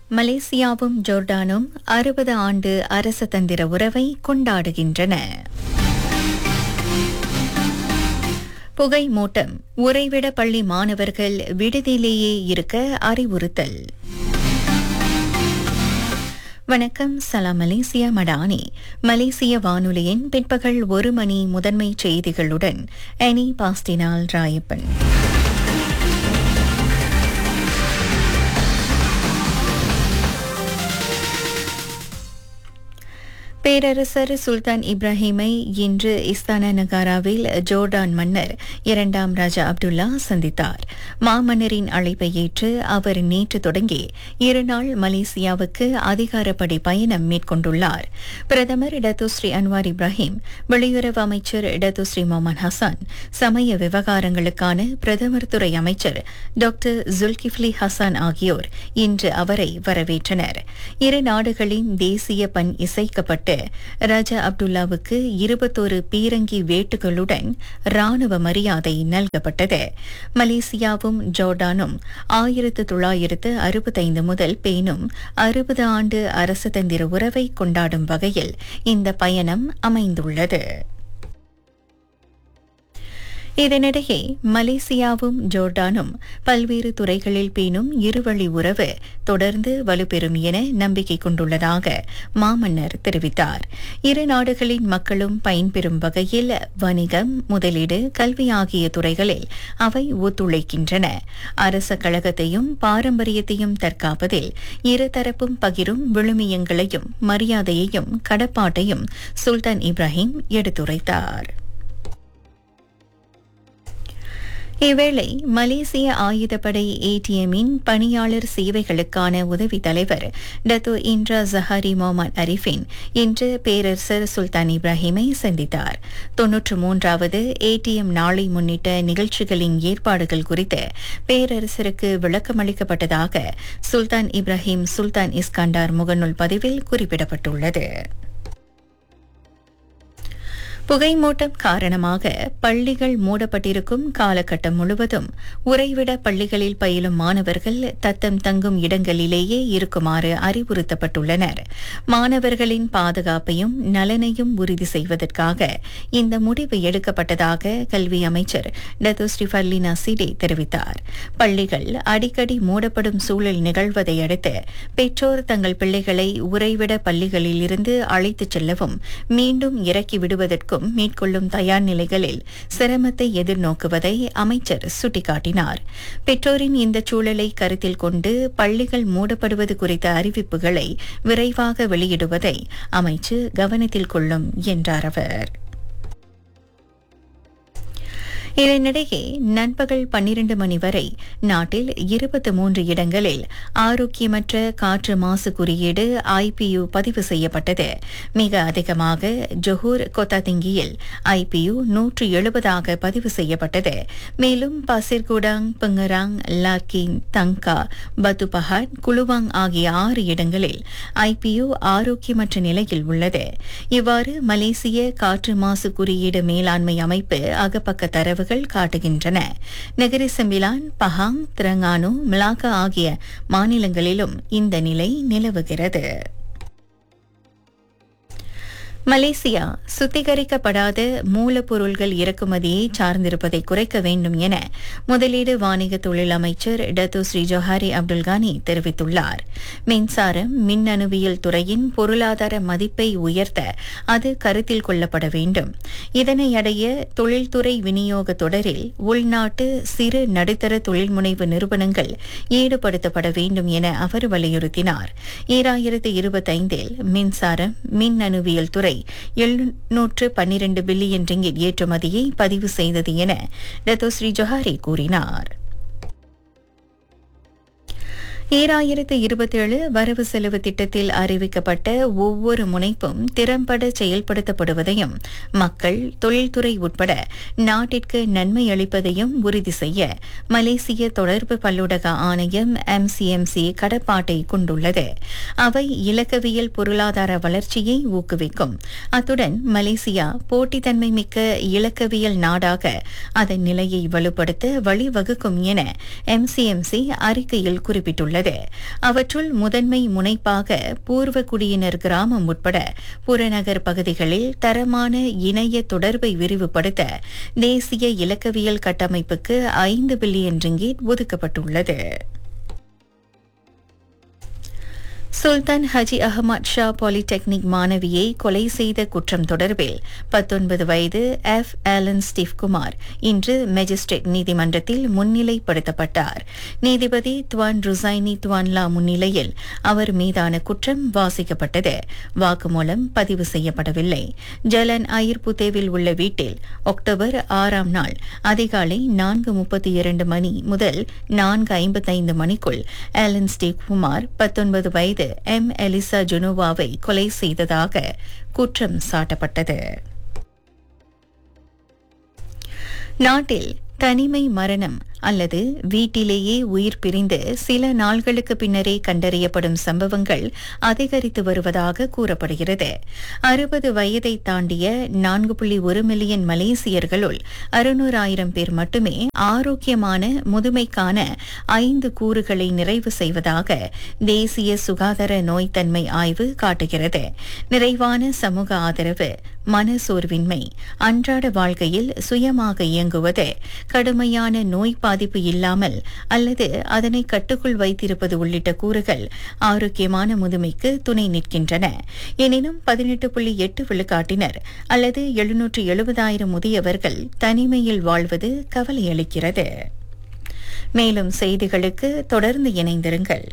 மலேசியாவும் ஜோர்டானும் அறுபது ஆண்டு அரசதந்திர உறவை கொண்டாடுகின்றன புகை மூட்டம் உறைவிட பள்ளி மாணவர்கள் விடுதியிலேயே இருக்க அறிவுறுத்தல் வணக்கம் சலாம் மலேசியா மடானி மலேசிய வானொலியின் பிற்பகல் ஒரு மணி முதன்மை செய்திகளுடன் எனி பாஸ்டினால் ராயப்பன் பேரரசர் சுல்தான் இப்ராஹிமை இன்று இஸ்தானா நகாராவில் ஜோர்டான் மன்னர் இரண்டாம் ராஜா அப்துல்லா சந்தித்தார் மாமன்னரின் அழைப்பை ஏற்று அவர் நேற்று தொடங்கி இருநாள் மலேசியாவுக்கு அதிகாரப்படி பயணம் மேற்கொண்டுள்ளார் பிரதமர் இடத்துஸ்ரீ அன்வார் இப்ராஹிம் வெளியுறவு அமைச்சர் இடத்துஸ்ரீ மொமன் ஹசான் சமய விவகாரங்களுக்கான பிரதமர் துறை அமைச்சர் டாக்டர் ஜுல்கிஃப்லி ஹசான் ஆகியோர் இன்று அவரை வரவேற்றனர் இரு நாடுகளின் தேசிய பண் இசைக்கப்பட்டு ராஜா அப்துல்லாவுக்கு இருபத்தோரு பீரங்கி வேட்டுகளுடன் ராணுவ மரியாதை நல்கப்பட்டது மலேசியாவும் ஜோர்டானும் ஆயிரத்து தொள்ளாயிரத்து அறுபத்தைந்து முதல் பேணும் அறுபது ஆண்டு அரசதந்திர உறவை கொண்டாடும் வகையில் இந்த பயணம் அமைந்துள்ளது இதனிடையே மலேசியாவும் ஜோர்டானும் பல்வேறு துறைகளில் பேணும் இருவழி உறவு தொடர்ந்து வலுப்பெறும் என நம்பிக்கை கொண்டுள்ளதாக மாமன்னர் தெரிவித்தார் இரு நாடுகளின் மக்களும் பயன்பெறும் வகையில் வணிகம் முதலீடு கல்வி ஆகிய துறைகளில் அவை ஒத்துழைக்கின்றன அரச கழகத்தையும் பாரம்பரியத்தையும் தற்காப்பதில் இருதரப்பும் பகிரும் விழுமியங்களையும் மரியாதையையும் கடப்பாட்டையும் சுல்தான் இப்ராஹிம் எடுத்துரைத்தார் இவ்வேளை மலேசிய ஆயுதப்படை ஏடிஎம்மின் பணியாளர் சேவைகளுக்கான உதவி தலைவர் Dato Indra Zahari Mohamad Arifin இன்று பேரரசர் சுல்தான் இப்ராஹிமை சந்தித்தார் தொன்னூற்று மூன்றாவது ஏடிஎம் நாளை முன்னிட்ட நிகழ்ச்சிகளின் ஏற்பாடுகள் குறித்து பேரரசருக்கு விளக்கமளிக்கப்பட்டதாக சுல்தான் இப்ராஹிம் சுல்தான் இஸ்கண்டார் முகநூல் பதிவில் குறிப்பிடப்பட்டுள்ளது புகைமூட்டம் காரணமாக பள்ளிகள் மூடப்பட்டிருக்கும் காலகட்டம் முழுவதும் உறைவிட பள்ளிகளில் பயிலும் மாணவர்கள் தத்தம் தங்கும் இடங்களிலேயே இருக்குமாறு அறிவுறுத்தப்பட்டுள்ளனர் மாணவர்களின் பாதுகாப்பையும் நலனையும் உறுதி செய்வதற்காக இந்த முடிவு எடுக்கப்பட்டதாக கல்வி அமைச்சர் டத்து ஸ்ரீஃபர்லினா சிடே தெரிவித்தார் பள்ளிகள் அடிக்கடி மூடப்படும் சூழல் நிகழ்வதை அடுத்து பெற்றோர் தங்கள் பிள்ளைகளை உறைவிட பள்ளிகளில் இருந்து அழைத்துச் செல்லவும் மீண்டும் இறக்கி விடுவதற்கும் மேற்கொள்ளும் மேற்கொள்ளும் தயார் நிலைகளில் சிரமத்தை எதிர்நோக்குவதை அமைச்சர் சுட்டிக்காட்டினார் பெற்றோரின் இந்த சூழலை கருத்தில் கொண்டு பள்ளிகள் மூடப்படுவது குறித்த அறிவிப்புகளை விரைவாக வெளியிடுவதை அமைச்சு கவனத்தில் கொள்ளும் என்றார் அவர் இதனிடையே நண்பகல் பன்னிரண்டு மணி வரை நாட்டில் இருபத்தி மூன்று இடங்களில் ஆரோக்கியமற்ற காற்று மாசு குறியீடு ஐபியு பதிவு செய்யப்பட்டது மிக அதிகமாக ஜொஹூர் கொத்தாதிங்கியில் ஐபியு நூற்று எழுபதாக பதிவு செய்யப்பட்டது மேலும் பசிர்குடாங் பங்கராங் லாக்கின் தங்கா பத்துபஹாட் குலுவாங் ஆகிய ஆறு இடங்களில் ஐபியு ஆரோக்கியமற்ற நிலையில் உள்ளது இவ்வாறு மலேசிய காற்று மாசு குறியீடு மேலாண்மை அமைப்பு அகப்பக்க தரவு தரவுகள் காட்டுகின்றன Negeri Sembilan Pahang Terengganu Melaka ஆகிய மாநிலங்களிலும் இந்த நிலை நிலவுகிறது மலேசியா சுத்திகரிக்கப்படாத மூலப்பொருள்கள் இறக்குமதியை சார்ந்திருப்பதை குறைக்க வேண்டும் என முதலீடு வாணிக தொழில் அமைச்சர் டத்து ஸ்ரீ ஜொஹாரி அப்துல்கானி தெரிவித்துள்ளார் மின்சாரம் மின்னணுவியல் துறையின் பொருளாதார மதிப்பை உயர்த்த அது கருத்தில் கொள்ளப்பட வேண்டும் இதனை அடைய தொழில்துறை விநியோக தொடரில் உள்நாட்டு சிறு நடுத்தர தொழில் முனைவு நிறுவனங்கள் ஈடுபடுத்தப்பட வேண்டும் என அவர் வலியுறுத்தினார் ஈராயிரத்து இருபத்தைந்தில் மின்சாரம் மின்னணுவியல் துறை எழுநூற்று பன்னிரண்டு பில்லியன் ரிங்கிட் ஏற்றுமதியை பதிவு செய்தது என ரத்தோஸ்ரீ ஜொஹாரி கூறினார் ஈராயிரத்து இருபத்தேழு வரவு செலவு திட்டத்தில் அறிவிக்கப்பட்ட ஒவ்வொரு முனைப்பும் திறம்பட செயல்படுத்தப்படுவதையும் மக்கள் தொழில்துறை உட்பட நாட்டிற்கு நன்மை அளிப்பதையும் உறுதி செய்ய மலேசிய தொடர்பு பல்லுடக ஆணையம் எம்சிஎம்சி கடப்பாட்டை கொண்டுள்ளது அவை இலக்கவியல் பொருளாதார வளர்ச்சியை ஊக்குவிக்கும் அத்துடன் மலேசியா போட்டித்தன்மை மிக்க இலக்கவியல் நாடாக அதன் நிலையை வலுப்படுத்த வழிவகுக்கும் என எம்சிஎம்சி அறிக்கையில் குறிப்பிட்டுள்ளது அறிவித்துள்ளது அவற்றுள் முதன்மை முனைப்பாக பூர்வ குடியினர் கிராமம் உட்பட புறநகர் பகுதிகளில் தரமான இணைய தொடர்பை விரிவுபடுத்த தேசிய இலக்கவியல் கட்டமைப்புக்கு ஐந்து பில்லியன் ரிங்கீட் ஒதுக்கப்பட்டுள்ளது Sultan Haji Ahmad Shah polytechnic மாணவியை கொலை செய்த குற்றம் தொடர்பில் பத்தொன்பது வயது எஃப் ஆலன் ஸ்டீவ் குமார் இன்று மேஜிஸ்ட்ரேட் நீதிமன்றத்தில் முன்னிலைப்படுத்தப்பட்டார் நீதிபதி துவான் ருசைனி துவான்லா முன்னிலையில் அவர் மீதான குற்றம் வாசிக்கப்பட்டது வாக்குமூலம் பதிவு செய்யப்படவில்லை ஜலன் அயிர்புத்தேவில் உள்ள வீட்டில் அக்டோபர் ஆறாம் நாள் அதிகாலை நான்கு முப்பத்தி இரண்டு மணி முதல் நான்கு ஐம்பத்தைந்து மணிக்குள் ஆலன் ஸ்டீவ் குமார் பத்தொன்பது வயது எம் எலிசா ஜுனோவாவை கொலை செய்ததாக குற்றம் சாட்டப்பட்டது நாட்டில் தனிமை மரணம் அல்லது வீட்டிலேயே உயிர் பிரிந்து சில நாள்களுக்கு பின்னரே கண்டறியப்படும் சம்பவங்கள் அதிகரித்து வருவதாக கூறப்படுகிறது அறுபது வயதை தாண்டிய நான்கு புள்ளி ஒரு மில்லியன் மலேசியர்களுள் அறுநூறாயிரம் பேர் மட்டுமே ஆரோக்கியமான முதுமைக்கான ஐந்து கூறுகளை நிறைவு செய்வதாக தேசிய சுகாதார நோய்த்தன்மை ஆய்வு காட்டுகிறது நிறைவான சமூக ஆதரவு மனசோர்வின்மை அன்றாட வாழ்க்கையில் சுயமாக இயங்குவது கடுமையான நோய் பாதிப்பு இல்லாமல் அல்லது அதனை கட்டுக்குள் வைத்திருப்பது உள்ளிட்ட கூறுகள் ஆரோக்கியமான முதுமைக்கு துணை நிற்கின்றன எனினும் பதினெட்டு புள்ளி எட்டு விழுக்காட்டினர் அல்லது எழுநூற்று எழுபதாயிரம் முதியவர்கள் தனிமையில் வாழ்வது கவலையளிக்கிறது மேலும் செய்திகளுக்கு தொடர்ந்து இணைந்திருங்கள்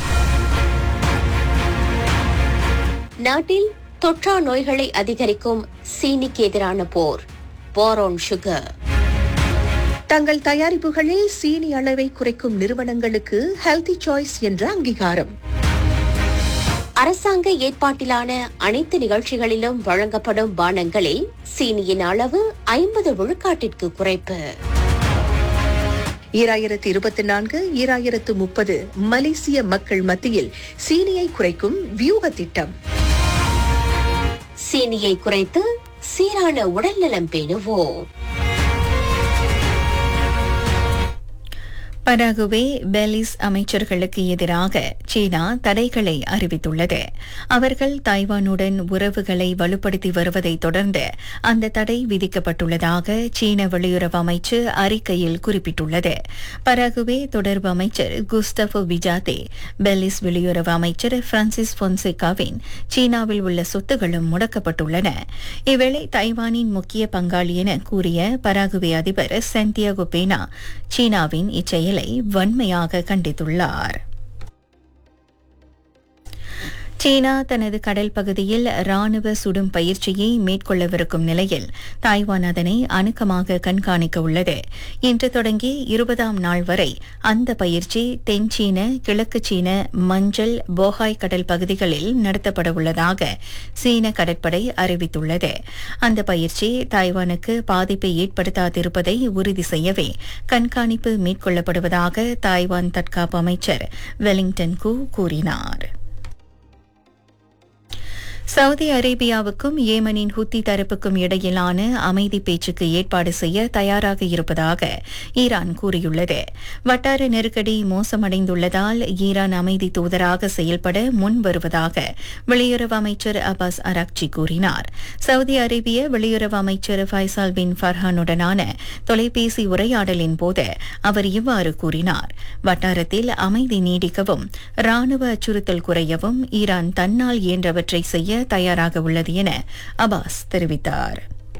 நாட்டில் தொற்றா நோய்களை அதிகரிக்கும் சீனிக்கு எதிரான போர் போரோன் சுகர் தங்கள் தயாரிப்புகளில் சீனி அளவை குறைக்கும் நிறுவனங்களுக்கு ஹெல்தி சாய்ஸ் என்ற அங்கீகாரம் அரசாங்க ஏற்பாட்டிலான அனைத்து நிகழ்ச்சிகளிலும் வழங்கப்படும் பானங்களில் சீனியின் அளவு ஐம்பது விழுக்காட்டிற்கு குறைப்பு ஈராயிரத்து இருபத்தி நான்கு ஈராயிரத்து முப்பது மலேசிய மக்கள் மத்தியில் சீனியை குறைக்கும் வியூக திட்டம் சீனியை குறைத்து சீரான உடல்நலம் பேணுவோம் பராகுவே பெலிஸ் அமைச்சர்களுக்கு எதிராக சீனா தடைகளை அறிவித்துள்ளது அவர்கள் தைவானுடன் உறவுகளை வலுப்படுத்தி வருவதை தொடர்ந்து அந்த தடை விதிக்கப்பட்டுள்ளதாக சீன வெளியுறவு அமைச்சு அறிக்கையில் குறிப்பிட்டுள்ளது பராகுவே தொடர்பு அமைச்சர் குஸ்தபோ விஜாதே பெலிஸ் வெளியுறவு அமைச்சர் பிரான்சிஸ் பொன்சேகாவின் சீனாவில் உள்ள சொத்துகளும் முடக்கப்பட்டுள்ளன இவ்வேளை தைவானின் முக்கிய பங்காளி என கூறிய பராகுவே அதிபர் சென்டியாகோ பேனா சீனாவின் இச்செயல் செயலை வன்மையாக கண்டித்துள்ளார் சீனா தனது கடல் பகுதியில் ராணுவ சுடும் பயிற்சியை மேற்கொள்ளவிருக்கும் நிலையில் தாய்வான் அதனை அணுக்கமாக கண்காணிக்க உள்ளது இன்று தொடங்கி இருபதாம் நாள் வரை அந்த பயிற்சி தென் சீன கிழக்கு சீன மஞ்சள் போகாய் கடல் பகுதிகளில் நடத்தப்பட உள்ளதாக சீன கடற்படை அறிவித்துள்ளது அந்த பயிற்சி தாய்வானுக்கு பாதிப்பை ஏற்படுத்தாதிருப்பதை உறுதி செய்யவே கண்காணிப்பு மேற்கொள்ளப்படுவதாக தாய்வான் தற்காப்பு அமைச்சர் வெலிங்டன் கூ கூறினார் சவுதி அரேபியாவுக்கும் ஏமனின் ஹுத்தி தரப்புக்கும் இடையிலான அமைதி பேச்சுக்கு ஏற்பாடு செய்ய தயாராக இருப்பதாக ஈரான் கூறியுள்ளது வட்டார நெருக்கடி மோசமடைந்துள்ளதால் ஈரான் அமைதி தூதராக செயல்பட முன் வருவதாக வெளியுறவு அமைச்சர் அப்பாஸ் அராக்சி கூறினார் சவுதி அரேபிய வெளியுறவு அமைச்சர் ஃபைசால் பின் ஃபர்ஹானுடனான தொலைபேசி உரையாடலின் போது அவர் இவ்வாறு கூறினார் வட்டாரத்தில் அமைதி நீடிக்கவும் ராணுவ அச்சுறுத்தல் குறையவும் ஈரான் தன்னால் இயன்றவற்றை செய்ய தயாராக உள்ளது என அபாஸ் தெரிவித்தார்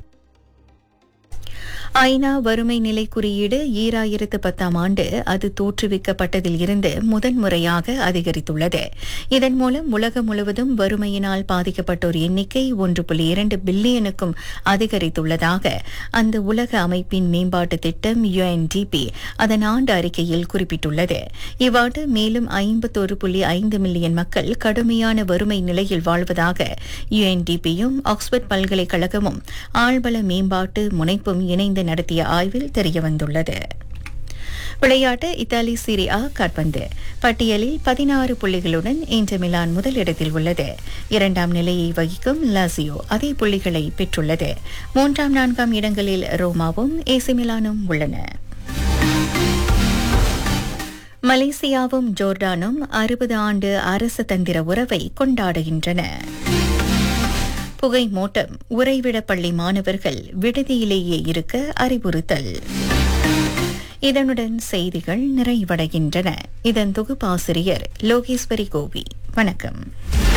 ஐநா வறுமை நிலை குறியீடு ஈராயிரத்து பத்தாம் ஆண்டு அது தோற்றுவிக்கப்பட்டதில் இருந்து முதன்முறையாக அதிகரித்துள்ளது இதன் மூலம் உலகம் முழுவதும் வறுமையினால் பாதிக்கப்பட்டோர் எண்ணிக்கை ஒன்று புள்ளி இரண்டு பில்லியனுக்கும் அதிகரித்துள்ளதாக அந்த உலக அமைப்பின் மேம்பாட்டு திட்டம் யுஎன்டிபி அதன் ஆண்டு அறிக்கையில் குறிப்பிட்டுள்ளது இவ்வாண்டு மேலும் ஐம்பத்தொரு புள்ளி ஐந்து மில்லியன் மக்கள் கடுமையான வறுமை நிலையில் வாழ்வதாக யுஎன்டிபியும் ஆக்ஸ்போர்ட் பல்கலைக்கழகமும் ஆழ்வள மேம்பாட்டு முனைப்பும் இணைந்து நடத்திய ஆய்வில் தெரியவந்துள்ளது விளையாட்டு இத்தாலி சீரியா காற்பந்து பட்டியலில் பதினாறு புள்ளிகளுடன் இன்று மிலான் முதலிடத்தில் உள்ளது இரண்டாம் நிலையை வகிக்கும் லாசியோ அதே புள்ளிகளை பெற்றுள்ளது மூன்றாம் நான்காம் இடங்களில் ரோமாவும் ஏசி மிலானும் உள்ளன மலேசியாவும் ஜோர்டானும் அறுபது ஆண்டு அரசு தந்திர உறவை கொண்டாடுகின்றன புகை மூட்டம் உறைவிட பள்ளி மாணவர்கள் விடுதியிலேயே இருக்க அறிவுறுத்தல் இதனுடன் செய்திகள் நிறைவடைகின்றன இதன் தொகுப்பாசிரியர் லோகேஸ்வரி கோவி வணக்கம்